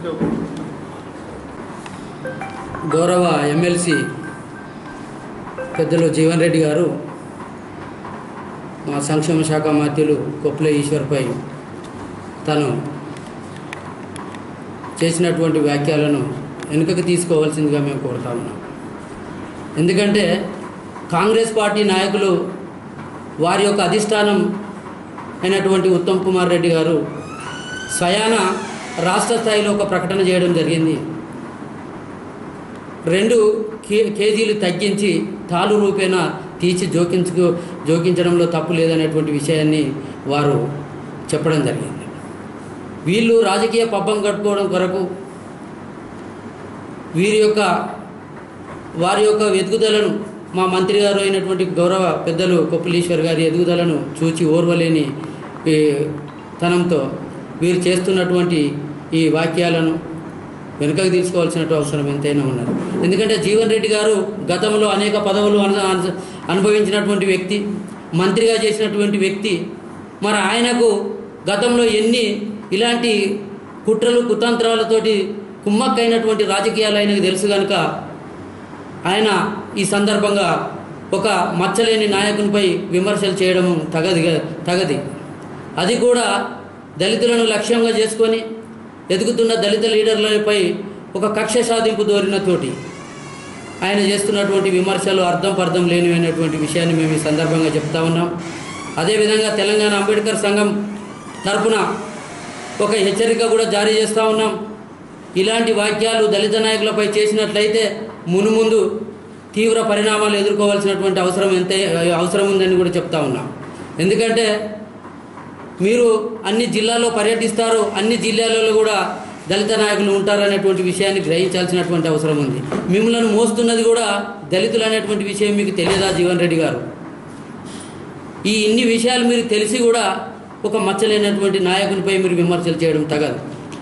గౌరవ ఎమ్మెల్సీ పెద్దలు జీవన్ రెడ్డి గారు మా సంక్షేమ శాఖ మంత్రులు కొప్పుల ఈశ్వర్పై తను చేసినటువంటి వ్యాఖ్యలను వెనుకకు తీసుకోవాల్సిందిగా మేము కోరుతా ఉన్నాం ఎందుకంటే కాంగ్రెస్ పార్టీ నాయకులు వారి యొక్క అధిష్టానం అయినటువంటి ఉత్తమ్ కుమార్ రెడ్డి గారు స్వయాన రాష్ట్ర స్థాయిలో ఒక ప్రకటన చేయడం జరిగింది రెండు కే కేజీలు తగ్గించి తాలు రూపేణ తీసి జోకించుకు జోకించడంలో తప్పు లేదనేటువంటి విషయాన్ని వారు చెప్పడం జరిగింది వీళ్ళు రాజకీయ పబ్బం కట్టుకోవడం కొరకు వీరి యొక్క వారి యొక్క ఎదుగుదలను మా మంత్రి గారు అయినటువంటి గౌరవ పెద్దలు కొప్పులీశ్వర్ గారి ఎదుగుదలను చూచి ఓర్వలేని ఈ తనంతో వీరు చేస్తున్నటువంటి ఈ వాక్యాలను వెనుకకు తీసుకోవాల్సిన అవసరం ఎంతైనా ఉన్నది ఎందుకంటే జీవన్ రెడ్డి గారు గతంలో అనేక పదవులు అను అను- అనుభవించినటువంటి వ్యక్తి మంత్రిగా చేసినటువంటి వ్యక్తి మరి ఆయనకు గతంలో ఎన్ని ఇలాంటి కుట్రలు కుతంత్రాలతోటి కుమ్మక్కైనటువంటి రాజకీయాలు ఆయనకు తెలుసు కనుక ఆయన ఈ సందర్భంగా ఒక మచ్చలేని నాయకునిపై విమర్శలు చేయడం తగది తగది అది కూడా దళితులను లక్ష్యంగా చేసుకొని ఎదుగుతున్న దళిత లీడర్లపై ఒక కక్ష సాధింపు ధోరణితోటి ఆయన చేస్తున్నటువంటి విమర్శలు అర్థం పర్థం లేనివైనటువంటి విషయాన్ని మేము ఈ సందర్భంగా చెప్తా ఉన్నాం అదేవిధంగా తెలంగాణ అంబేద్కర్ సంఘం తరపున ఒక హెచ్చరిక కూడా జారీ చేస్తూ ఉన్నాం ఇలాంటి వాక్యాలు దళిత నాయకులపై చేసినట్లయితే మునుముందు తీవ్ర పరిణామాలు ఎదుర్కోవాల్సినటువంటి అవసరం ఎంత అవసరం ఉందని కూడా చెప్తా ఉన్నాం ఎందుకంటే మీరు అన్ని జిల్లాల్లో పర్యటిస్తారు అన్ని జిల్లాలలో కూడా దళిత నాయకులు ఉంటారనేటువంటి విషయాన్ని గ్రహించాల్సినటువంటి అవసరం ఉంది మిమ్మల్ని మోస్తున్నది కూడా దళితులు అనేటువంటి విషయం మీకు తెలియదా జీవన్ రెడ్డి గారు ఈ ఇన్ని విషయాలు మీరు తెలిసి కూడా ఒక మచ్చలేనటువంటి నాయకునిపై మీరు విమర్శలు చేయడం తగదు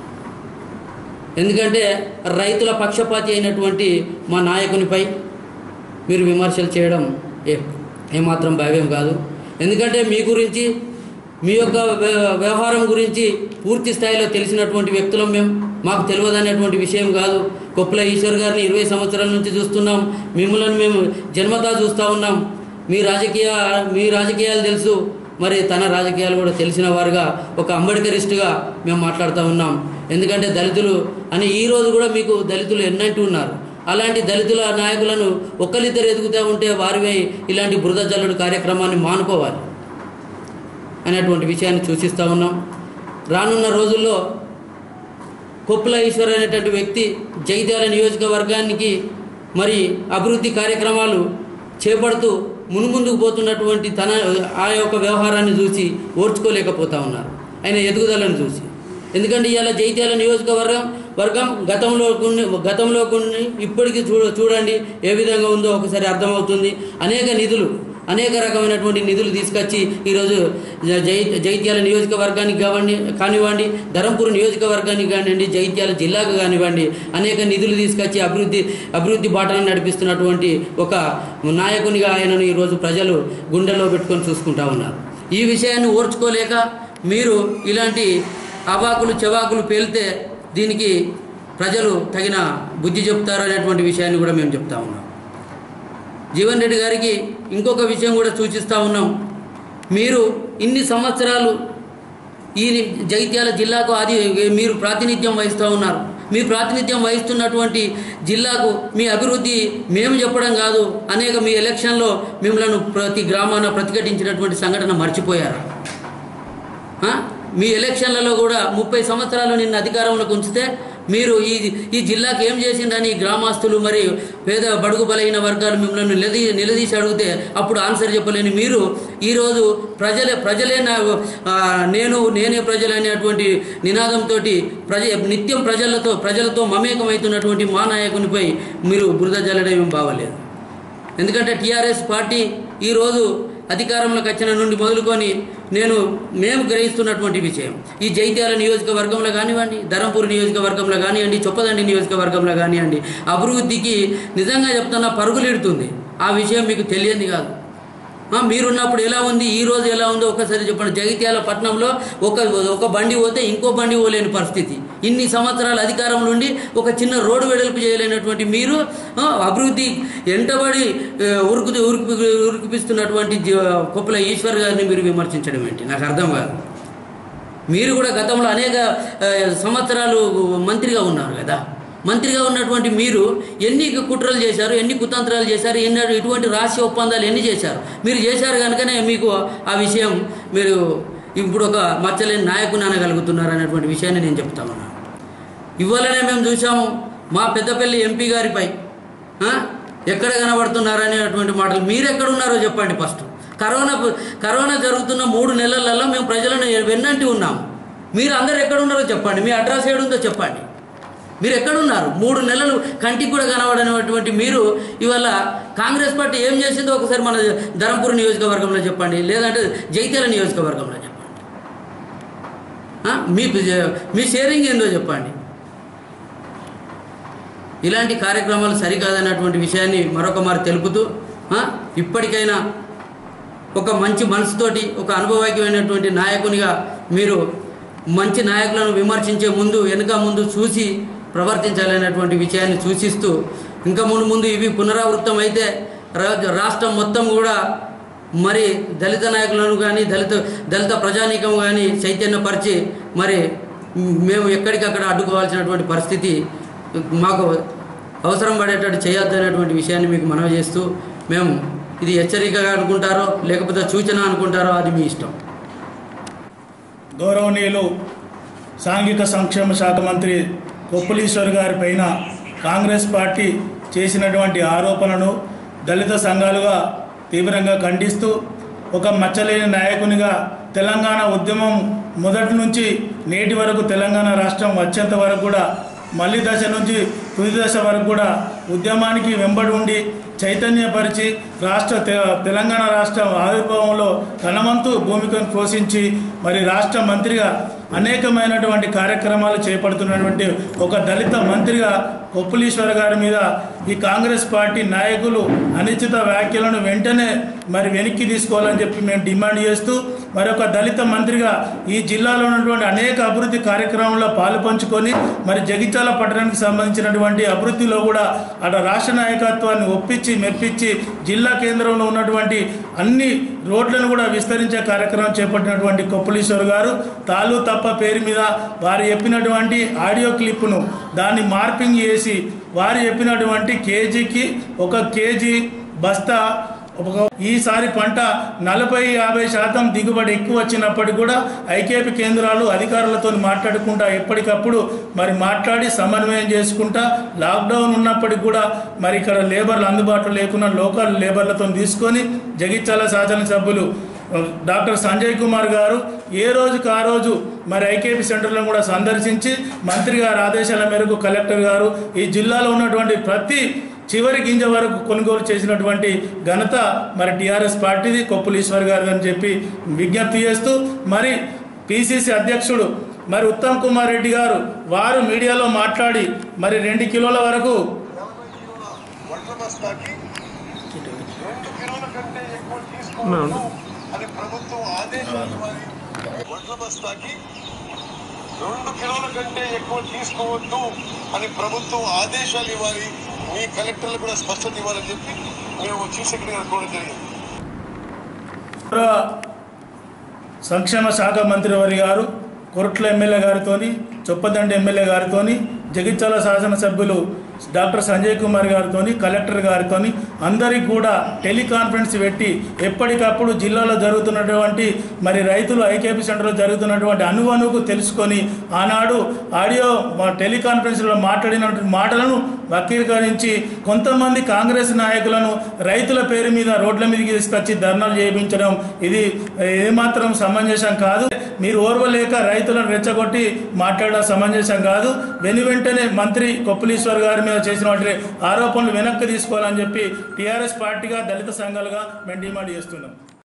ఎందుకంటే రైతుల పక్షపాతి అయినటువంటి మా నాయకునిపై మీరు విమర్శలు చేయడం ఏ ఏమాత్రం భావ్యం కాదు ఎందుకంటే మీ గురించి మీ యొక్క వ్య- వ్యవహారం గురించి పూర్తి స్థాయిలో తెలిసినటువంటి వ్యక్తులం మేము మాకు తెలియదనేటువంటి విషయం కాదు కొప్పుల ఈశ్వర్ గారిని ఇరవై సంవత్సరాల నుంచి చూస్తున్నాం మిమ్మల్ని మేము జన్మతా చూస్తూ ఉన్నాం మీ రాజకీయ మీ రాజకీయాలు తెలుసు మరి తన రాజకీయాలు కూడా తెలిసిన వారుగా ఒక అంబేద్కరిస్టుగా మేము మాట్లాడుతూ ఉన్నాం ఎందుకంటే దళితులు అని ఈ రోజు కూడా మీకు దళితులు ఎన్నంటూ ఉన్నారు అలాంటి దళితుల నాయకులను ఒక్కరిద్దరు ఎదుగుతూ ఉంటే వారివై ఇలాంటి బురద జల్లుడు కార్యక్రమాన్ని మానుకోవాలి అనేటువంటి విషయాన్ని సూచిస్తూ ఉన్నాం రానున్న రోజుల్లో కొప్పుల ఈశ్వర్ అనేటువంటి వ్యక్తి జగిత్యాల నియోజకవర్గానికి మరి అభివృద్ధి కార్యక్రమాలు చేపడుతూ మునుముందుకు పోతున్నటువంటి తన ఆ యొక్క వ్యవహారాన్ని చూసి ఓర్చుకోలేకపోతా ఉన్నారు ఆయన ఎదుగుదలను చూసి ఎందుకంటే ఇవాళ జైత్యాల నియోజకవర్గం వర్గం గతంలో కొన్ని గతంలో కొన్ని ఇప్పటికీ చూడ చూడండి ఏ విధంగా ఉందో ఒకసారి అర్థమవుతుంది అనేక నిధులు అనేక రకమైనటువంటి నిధులు తీసుకొచ్చి ఈరోజు జై జైత్యాల నియోజకవర్గానికి కావండి కానివ్వండి ధరంపూర్ నియోజకవర్గానికి కానివ్వండి జైత్యాల జిల్లాకు కానివ్వండి అనేక నిధులు తీసుకొచ్చి అభివృద్ధి అభివృద్ధి బాటలను నడిపిస్తున్నటువంటి ఒక నాయకునిగా ఆయనను ఈరోజు ప్రజలు గుండెల్లో పెట్టుకొని చూసుకుంటా ఉన్నారు ఈ విషయాన్ని ఓర్చుకోలేక మీరు ఇలాంటి అవాకులు చెవాకులు పేలితే దీనికి ప్రజలు తగిన బుద్ధి చెప్తారు అనేటువంటి విషయాన్ని కూడా మేము చెప్తా ఉన్నాం జీవన్ రెడ్డి గారికి ఇంకొక విషయం కూడా సూచిస్తూ ఉన్నాం మీరు ఇన్ని సంవత్సరాలు ఈ జగిత్యాల జిల్లాకు అది మీరు ప్రాతినిధ్యం వహిస్తూ ఉన్నారు మీ ప్రాతినిధ్యం వహిస్తున్నటువంటి జిల్లాకు మీ అభివృద్ధి మేము చెప్పడం కాదు అనేక మీ ఎలక్షన్లో మిమ్మల్ని ప్రతి గ్రామాన ప్రతిఘటించినటువంటి సంఘటన మర్చిపోయారు ఆ? మీ ఎలక్షన్లలో కూడా ముప్పై సంవత్సరాలు నిన్న అధికారంలోకి ఉంచితే మీరు ఈ ఈ జిల్లాకి ఏం చేసిందని గ్రామస్తులు మరి పేద బడుగు బలైన వర్గాలు మిమ్మల్ని నిలదీ నిలదీసి అడిగితే అప్పుడు ఆన్సర్ చెప్పలేని మీరు ఈరోజు ప్రజలే ప్రజలే నా ఆ, నేను నేనే ప్రజలు అనేటువంటి నినాదంతో ప్రజ నిత్యం ప్రజలతో ప్రజలతో మమేకమవుతున్నటువంటి మా నాయకునిపై మీరు బురద జల్లడం ఏం బావలేదు ఎందుకంటే టీఆర్ఎస్ పార్టీ ఈరోజు అధికారంలోకి వచ్చిన నుండి మొదలుకొని నేను మేము గ్రహిస్తున్నటువంటి విషయం ఈ జైత్యాల నియోజకవర్గంలో కానివ్వండి ధరంపూర్ నియోజకవర్గంలో కానివ్వండి చొప్పదండి నియోజకవర్గంలో కానివ్వండి అభివృద్ధికి నిజంగా చెప్తున్నా పరుగులెడుతుంది ఆ విషయం మీకు తెలియంది కాదు ఆ, మీరున్నప్పుడు ఎలా ఉంది ఈ రోజు ఎలా ఉందో ఒకసారి చెప్పండి జగిత్యాల పట్టణంలో ఒక ఒక బండి పోతే ఇంకో బండి పోలేని పరిస్థితి ఇన్ని సంవత్సరాల అధికారంలో ఉండి ఒక చిన్న రోడ్డు వెడల్పు చేయలేనటువంటి మీరు ఆ, అభివృద్ధి ఎంటబడి ఆ, ఉరుకు ఉరుకు ఉరికిపిస్తున్నటువంటి జీ- కొప్పుల ఈశ్వర్ గారిని మీరు విమర్శించడం ఏంటి నాకు అర్థం కాదు మీరు కూడా గతంలో అనేక ఆ, సంవత్సరాలు మంత్రిగా ఉన్నారు కదా మంత్రిగా ఉన్నటువంటి మీరు ఎన్ని కుట్రలు చేశారు ఎన్ని కుతంత్రాలు చేశారు ఎన్ని ఇటువంటి రహస్య ఒప్పందాలు ఎన్ని చేశారు మీరు చేశారు కనుకనే మీకు ఆ విషయం మీరు ఇప్పుడు ఒక మచ్చలేని నాయకుని అనగలుగుతున్నారు అనేటువంటి విషయాన్ని నేను చెప్తా ఉన్నాను ఇవాళనే మేము చూసాము మా పెద్దపల్లి ఎంపీ గారిపై ఆ, ఎక్కడ కనబడుతున్నారు అనేటువంటి మాటలు మీరు ఎక్కడ ఉన్నారో చెప్పండి ఫస్ట్ కరోనా కరోనా జరుగుతున్న మూడు నెలలలో మేము ప్రజలను వెన్నంటి ఉన్నాము మీరు అందరు ఎక్కడ ఉన్నారో చెప్పండి మీ అడ్రస్ ఏడుందో చెప్పండి మీరు ఎక్కడున్నారు మూడు నెలలు కంటికి కూడా కనబడనటువంటి మీరు ఇవాళ కాంగ్రెస్ పార్టీ ఏం చేసిందో ఒకసారి మన ధరంపూర్ నియోజకవర్గంలో చెప్పండి లేదంటే జైత్యాల నియోజకవర్గంలో చెప్పండి ఆ, మీ మీ షేరింగ్ ఏందో చెప్పండి ఇలాంటి కార్యక్రమాలు సరికాదన్నటువంటి విషయాన్ని మరొక మారు తెలుపుతూ ఆ, ఇప్పటికైనా ఒక మంచి మనసుతోటి ఒక అనుభవజ్ఞమైనటువంటి నాయకునిగా మీరు మంచి నాయకులను విమర్శించే ముందు వెనుక ముందు చూసి ప్రవర్తించాలనేటువంటి విషయాన్ని సూచిస్తూ ఇంకా ముందు ముందు ఇవి పునరావృతం అయితే రా- రాష్ట్రం మొత్తం కూడా మరి దళిత నాయకులను కానీ దళిత దళిత ప్రజానీకం కానీ చైతన్యపరిచి మరి మేము ఎక్కడికక్కడ అడ్డుకోవాల్సినటువంటి పరిస్థితి మాకు అవసరం పడేటట్టు చేయొద్దు అనేటువంటి విషయాన్ని మీకు మనవి చేస్తూ మేము ఇది హెచ్చరికగా అనుకుంటారో లేకపోతే సూచన అనుకుంటారో అది మీ ఇష్టం గౌరవనీయులు సాంఘిక సంక్షేమ శాఖ మంత్రి కొప్పులీశ్వర్ గారి పైన కాంగ్రెస్ పార్టీ చేసినటువంటి ఆరోపణలను దళిత సంఘాలుగా తీవ్రంగా ఖండిస్తూ ఒక మచ్చలేని నాయకునిగా తెలంగాణ ఉద్యమం మొదటి నుంచి నేటి వరకు తెలంగాణ రాష్ట్రం వచ్చేంత వరకు కూడా మళ్ళీ దశ నుంచి తుది దశ వరకు కూడా ఉద్యమానికి వెంబడి ఉండి చైతన్యపరిచి రాష్ట్ర తె- తెలంగాణ రాష్ట్ర ఆవిర్భావంలో తనవంతు భూమికను పోషించి మరి రాష్ట్ర మంత్రిగా అనేకమైనటువంటి కార్యక్రమాలు చేపడుతున్నటువంటి ఒక దళిత మంత్రిగా కొప్పులీశ్వర గారి మీద ఈ కాంగ్రెస్ పార్టీ నాయకులు అనిశ్చిత వ్యాఖ్యలను వెంటనే మరి వెనక్కి తీసుకోవాలని చెప్పి మేము డిమాండ్ చేస్తూ మరి ఒక దళిత మంత్రిగా ఈ జిల్లాలో ఉన్నటువంటి అనేక అభివృద్ధి కార్యక్రమంలో పాలు పంచుకొని మరి జగిత్యాల పట్టణానికి సంబంధించినటువంటి అభివృద్ధిలో కూడా అటు రాష్ట్ర నాయకత్వాన్ని ఒప్పించి మెప్పించి జిల్లా కేంద్రంలో ఉన్నటువంటి అన్ని రోడ్లను కూడా విస్తరించే కార్యక్రమం చేపట్టినటువంటి కొప్పులీశ్వర్ గారు తాలు తప్ప పేరు మీద వారు చెప్పినటువంటి ఆడియో క్లిప్ను దాన్ని మార్పింగ్ చేసి వారు చెప్పినటువంటి కేజీకి ఒక కేజీ బస్తా ఒక ఈసారి పంట నలభై యాభై శాతం దిగుబడి ఎక్కువ వచ్చినప్పటికీ కూడా ఐకేపీ కేంద్రాలు అధికారులతో మాట్లాడుకుంటా ఎప్పటికప్పుడు మరి మాట్లాడి సమన్వయం చేసుకుంటా లాక్డౌన్ ఉన్నప్పటికీ కూడా మరి ఇక్కడ లేబర్లు అందుబాటులో లేకున్నా లోకల్ లేబర్లతో తీసుకొని జగిత్యాల శాసనసభ్యులు డాక్టర్ సంజయ్ కుమార్ గారు ఏ రోజుకు ఆ రోజు మరి ఐకేపీ సెంటర్లను కూడా సందర్శించి మంత్రి గారి ఆదేశాల మేరకు కలెక్టర్ గారు ఈ జిల్లాలో ఉన్నటువంటి ప్రతి చివరి గింజ వరకు కొనుగోలు చేసినటువంటి ఘనత మరి టీఆర్ఎస్ పార్టీది కొప్పులీశ్వర్ గారు అని చెప్పి విజ్ఞప్తి చేస్తూ మరి పిసిసి అధ్యక్షుడు మరి ఉత్తమ్ కుమార్ రెడ్డి గారు వారు మీడియాలో మాట్లాడి మరి రెండు కిలోల వరకు వడ్ల బస్తాకి రెండు కిలోల కంటే ఎక్కువ తీసుకోవద్దు అని ప్రభుత్వం ఆదేశాలు ఇవ్వాలి వడ్ల బస్తాకి రెండు కిలోల కంటే ఎక్కువ తీసుకోవద్దు అని ప్రభుత్వం ఆదేశాలు ఇవ్వాలి మీ కలెక్టర్లు కూడా స్పష్టత ఇవ్వాలని చెప్పి మేము చీఫ్ సెక్రటరీ గారు కోరడం జరిగింది గౌరవ సంక్షేమ శాఖ మంత్రి వారి గారు కొరట్ల ఎమ్మెల్యే గారితోని చొప్పదండి ఎమ్మెల్యే గారితోని జగిత్యాల శాసనసభ్యులు డాక్టర్ సంజయ్ కుమార్ గారితోని కలెక్టర్ గారితోని అందరికీ కూడా టెలికాన్ఫరెన్స్ పెట్టి ఎప్పటికప్పుడు జిల్లాలో జరుగుతున్నటువంటి మరి రైతులు ఐకేపీ సెంటర్లో జరుగుతున్నటువంటి అనువనుకు తెలుసుకొని ఆనాడు ఆడియో మా టెలికాన్ఫరెన్స్లో మాట్లాడినటువంటి మాటలను వక్రీకరించి కొంతమంది కాంగ్రెస్ నాయకులను రైతుల పేరు మీద రోడ్ల మీదకి తీసుకొచ్చి ధర్నాలు చేయించడం ఇది ఏమాత్రం సమంజసం కాదు మీరు ఓర్వలేక రైతులను రెచ్చగొట్టి మాట్లాడడం సమంజసం కాదు వెను వెంటనే మంత్రి కొప్పులీశ్వర్ గారి మీద చేసినటువంటి ఆరోపణలు వెనక్కి తీసుకోవాలని చెప్పి టీఆర్ఎస్ పార్టీగా దళిత సంఘాలుగా మేము డిమాండ్ చేస్తున్నాం